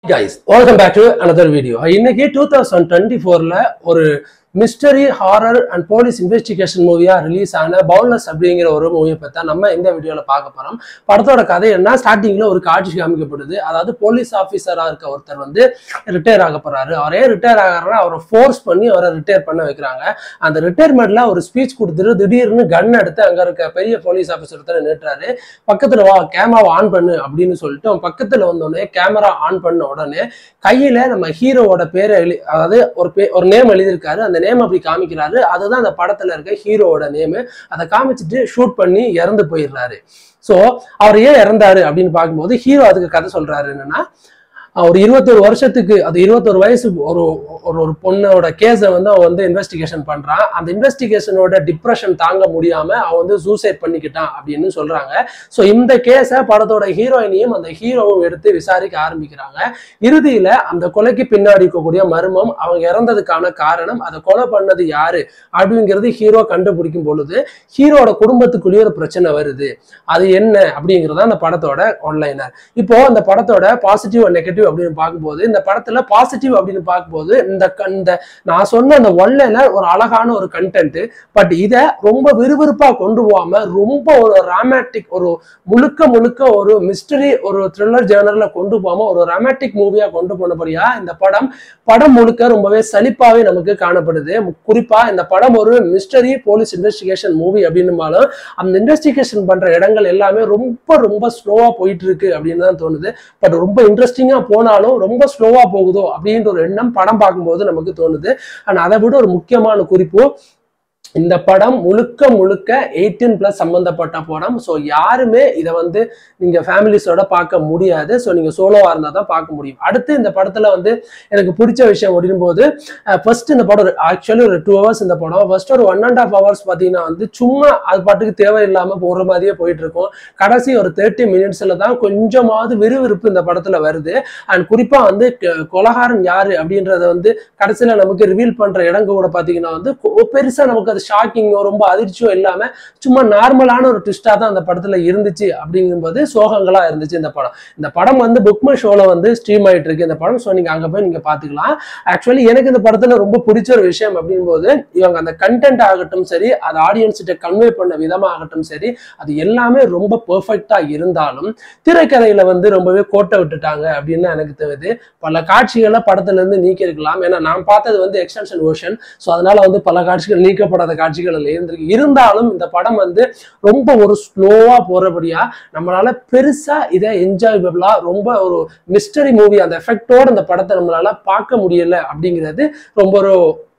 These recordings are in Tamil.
guys welcome back to another video இன்னைக்கு டூ தௌசண்ட் டுவெண்ட்டி ஃபோர்ல ஒரு mystery horror and police investigation மூவியா ரிலீஸ் ஆன பவுலர்ஸ் அப்படிங்கிற ஒரு மூவியை பத்தி நம்ம இந்த வீடியோல பார்க்க போறோம் படத்தோட கதை என்ன ஸ்டார்டிங்ல ஒரு காட்சி காமிக்கப்படுது அதாவது போலீஸ் ஆஃபீஸரா இருக்க ஒருத்தர் வந்து ரிட்டையர் ஆக போறாரு அவரே ரிட்டையர் ஆகிறாருன்னா அவரை ஃபோர்ஸ் பண்ணி அவரை ரிட்டையர் பண்ண வைக்கிறாங்க அந்த ரிட்டையர்மெண்ட்ல ஒரு ஸ்பீச் கொடுத்துட்டு திடீர்னு கன் எடுத்து அங்க இருக்க பெரிய போலீஸ் ஆஃபீஸர் ஒருத்தர் நின்றுறாரு பக்கத்துல வா கேமராவை ஆன் பண்ணு அப்படின்னு சொல்லிட்டு அவன் பக்கத்துல வந்தோடனே கேமரா ஆன் பண்ண உடனே கையில நம்ம ஹீரோவோட பேரை எழுதி அதாவது ஒரு பே ஒரு நேம் எழுதியிருக்காரு அந்த நேம் அப்படி காமிக்கிறாரு அதுதான் அந்த படத்துல இருக்க ஹீரோவோட நேம் அதை காமிச்சிட்டு ஷூட் பண்ணி இறந்து போயிடுறாரு ஸோ அவர் ஏன் இறந்தாரு அப்படின்னு பார்க்கும்போது ஹீரோ அதுக்கு கதை சொல்றாரு என்னன்னா அஹ் ஒரு இருபத்தொரு வருஷத்துக்கு அது இருபத்தொரு வயசு ஒரு ஒரு ஒரு பொண்ணோட கேஸை வந்து அவன் வந்து இன்வெஸ்டிகேஷன் பண்றான் அந்த இன்வெஸ்டிகேஷனோட டிப்ரெஷன் தாங்க முடியாம அவன் வந்து சூசைட் பண்ணிக்கிட்டான் அப்படின்னு சொல்றாங்க ஸோ இந்த கேஸை படத்தோட ஹீரோயினையும் அந்த ஹீரோவும் எடுத்து விசாரிக்க ஆரம்பிக்கிறாங்க இறுதியில அந்த கொலைக்கு பின்னாடி இருக்கக்கூடிய மர்மம் அவங்க இறந்ததுக்கான காரணம் அதை கொலை பண்ணது யாரு அப்படிங்கிறது ஹீரோ கண்டுபிடிக்கும் பொழுது ஹீரோட குடும்பத்துக்குள்ளேயே ஒரு பிரச்சனை வருது அது என்ன அப்படிங்கிறது அந்த படத்தோட ஒன்லைனர் இப்போ அந்த படத்தோட பாசிட்டிவ் அண்ட் நெகட்டிவ் அப்படின்னு பார்க்கும்போது இந்த படத்துல பாசிட்டிவ் அப்படின்னு பார்க்கும்போது இந்த க- இந்த நான் சொன்ன அந்த ஒன்லைனர் ஒரு அழகான ஒரு கண்டென்ட் பட் இதை ரொம்ப விறுவிறுப்பா கொண்டு போகாம ரொம்ப ஒரு ராமேட்டிக் ஒரு முழுக்க முழுக்க ஒரு மிஸ்டரி ஒரு த்ரில்லர் ஜேர்னர்ல கொண்டு போகாம ஒரு ரொமாட்டிக் மூவியா கொண்டு போனபடியா இந்த படம் படம் முழுக்க ரொம்பவே சலிப்பாவே நமக்கு காணப்படுது மு- குறிப்பா இந்த படம் ஒரு மிஸ்டரி போலீஸ் இன்வெஸ்டிகேஷன் மூவி அப்படின்னுமாலும் அந்த இன்வெஸ்டிகேஷன் பண்ற இடங்கள் எல்லாமே ரொம்ப ரொம்ப ஸ்லோவா போயிட்டு இருக்கு அப்படின்னு தான் தோணுது பட் ரொம்ப இன்ட்ரெஸ்டிங்கா போனாலும் ரொம்ப ஸ்லோவா போகுதோ அப்படின்ற ஒரு எண்ணம் படம் பார்க்கும்போது நமக்கு தோணுது அண்ட் அதை விட ஒரு முக்கியமான குறிப்பு இந்த படம் முழுக்க முழுக்க எயிட்டீன் பிளஸ் சம்பந்தப்பட்ட படம் ஸோ யாருமே இதை வந்து நீங்க ஃபேமிலிஸோட பார்க்க முடியாது ஸோ நீங்க சோலோவா இருந்தால் தான் பார்க்க முடியும் அடுத்து இந்த படத்துல வந்து எனக்கு பிடிச்ச விஷயம் அப்படின் போது ஃபர்ஸ்ட் இந்த படம் ஆக்சுவலி ஒரு டூ ஹவர்ஸ் இந்த படம் ஃபர்ஸ்ட் ஒரு ஒன் அண்ட் ஹாஃப் ஹவர்ஸ் பார்த்தீங்கன்னா வந்து சும்மா அது பாட்டுக்கு தேவையில்லாம போற மாதிரியே போயிட்டு இருக்கும் கடைசி ஒரு தேர்ட்டி மினிட்ஸ்ல தான் கொஞ்சமாவது விறுவிறுப்பு இந்த படத்துல வருது அண்ட் குறிப்பா வந்து க- கொலகாரன் யாரு அப்படின்றத வந்து கடைசியில நமக்கு ரிவீல் பண்ற இடங்க கூட பாத்தீங்கன்னா வந்து கொ- பெருசா நமக்கு அது ஷாக்கிங்கோ ரொம்ப அதிர்ச்சியோ இல்லாம சும்மா நார்மலான ஒரு ட்விஸ்டா தான் அந்த படத்துல இருந்துச்சு அப்படிங்கும்போது சோகங்களா இருந்துச்சு இந்த படம் இந்த படம் வந்து புக்மை ஷோல வந்து ஸ்ட்ரீம் ஆயிட்டு இருக்கு இந்த படம் ஸோ நீங்க அங்க போய் நீங்க பாத்துக்கலாம் ஆக்சுவலி எனக்கு இந்த படத்துல ரொம்ப பிடிச்ச ஒரு விஷயம் அப்படிங்கும்போது இவங்க அந்த கண்டென்ட் ஆகட்டும் சரி அது ஆடியன்ஸ்கிட்ட கன்வே பண்ண விதமாகட்டும் சரி அது எல்லாமே ரொம்ப பெர்ஃபெக்டா இருந்தாலும் திரைக்கதையில வந்து ரொம்பவே கோட்டை விட்டுட்டாங்க அப்படின்னு தான் எனக்கு தெரியுது பல காட்சிகளை படத்துல இருந்து நீக்கி இருக்கலாம் ஏன்னா நான் பார்த்தது வந்து எக்ஸ்டென்ஷன் வெர்ஷன் ஸோ அதனால வந்து பல காட்சிகள் நீக்கப்படாத காட்சிகள் அதில் இருந்திருக்கு இருந்தாலும் இந்த படம் வந்து ரொம்ப ஒரு ஸ்லோவா போறபடியா நம்மளால பெருசா இதை என்ஜாயபிளா ரொம்ப ஒரு மிஸ்டரி மூவி அந்த எஃபெக்டோட இந்த படத்தை நம்மளால பார்க்க முடியல அப்படிங்கிறது ரொம்ப ஒரு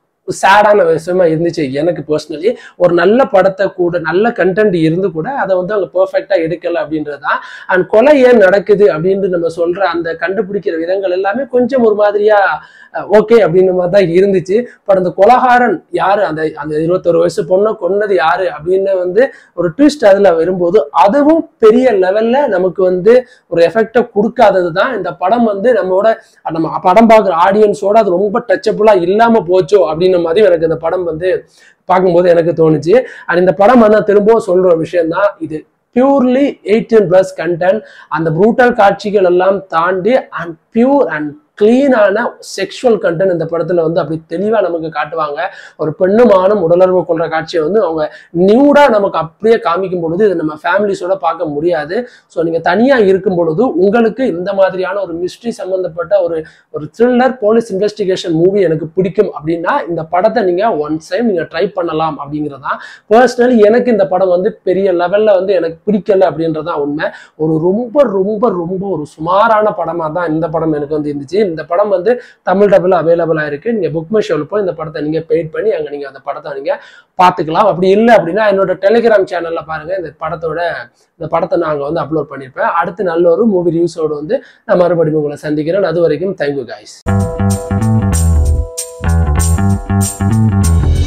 சேடான விஷயமா இருந்துச்சு எனக்கு பர்சனலி ஒரு நல்ல படத்தை கூட நல்ல கண்டென்ட் இருந்து கூட அதை வந்து அவங்க பெர்ஃபெக்டா எடுக்கல அப்படின்றது தான் அண்ட் கொலை ஏன் நடக்குது அப்படின்னு நம்ம சொல்ற அந்த கண்டுபிடிக்கிற விதங்கள் எல்லாமே கொஞ்சம் ஒரு மாதிரியா ஓகே அப்படின்ற மாதிரி தான் இருந்துச்சு பட் அந்த கொலகாரன் யாரு அந்த அந்த இருபத்தொரு வயசு பொண்ணை கொன்னது யாரு அப்படின்னு வந்து ஒரு ட்விஸ்ட் அதுல வரும்போது அதுவும் பெரிய லெவல்ல நமக்கு வந்து ஒரு எஃபெக்டை கொடுக்காதது தான் இந்த படம் வந்து நம்மளோட நம்ம படம் பார்க்குற ஆடியன்ஸோட அது ரொம்ப டச்சபிளா இல்லாம போச்சோ அப்படின்ற மாதிரி எனக்கு இந்த படம் வந்து பார்க்கும்போது எனக்கு தோணுச்சு அண்ட் இந்த படம் வந்து நான் திரும்பவும் சொல்ற ஒரு விஷயம் தான் இது பியூர்லி எயிட்டீன் பிளஸ் கண்டென்ட் அந்த ப்ரூட்டல் காட்சிகள் எல்லாம் தாண்டி அண்ட் பியூர் அண்ட் கிளீனான செக்ஷுவல் கண்டென்ட் இந்த படத்துல வந்து அப்படி தெளிவா நமக்கு காட்டுவாங்க ஒரு பெண்ணும் ஆணும் உடலுறவு கொள்ற காட்சியை வந்து அவங்க நியூடா நமக்கு அப்படியே காமிக்கும் பொழுது இதை நம்ம ஃபேமிலிஸோட பார்க்க முடியாது ஸோ நீங்க தனியா இருக்கும் பொழுது உங்களுக்கு இந்த மாதிரியான ஒரு மிஸ்ட்ரி சம்பந்தப்பட்ட ஒரு ஒரு த்ரில்லர் போலீஸ் இன்வெஸ்டிகேஷன் மூவி எனக்கு பிடிக்கும் அப்படின்னா இந்த படத்தை நீங்க ஒன் டைம் நீங்க ட்ரை பண்ணலாம் அப்படிங்கிறதான் பர்சனலி எனக்கு இந்த படம் வந்து பெரிய லெவல்ல வந்து எனக்கு பிடிக்கல அப்படின்றதான் உண்மை ஒரு ரொம்ப ரொம்ப ரொம்ப ஒரு சுமாரான படமா தான் இந்த படம் எனக்கு வந்து இருந்துச்சு இந்த படம் வந்து தமிழ் டபுள் அவைலபிளா இருக்கு நீங்க புக் மை ஷோவில் போய் இந்த படத்தை நீங்க பெயிட் பண்ணி அங்க நீங்க அந்த படத்தை நீங்க பார்த்துக்கலாம் அப்படி இல்லை அப்படின்னா என்னோட டெலிகிராம் சேனல்ல பாருங்க இந்த படத்தோட இந்த படத்தை நாங்கள் வந்து அப்லோட் பண்ணியிருப்பேன் அடுத்து நல்ல ஒரு மூவி ரிவ்யூஸோடு வந்து நான் மறுபடியும் உங்களை சந்திக்கிறேன் அது வரைக்கும் தேங்க்யூ guys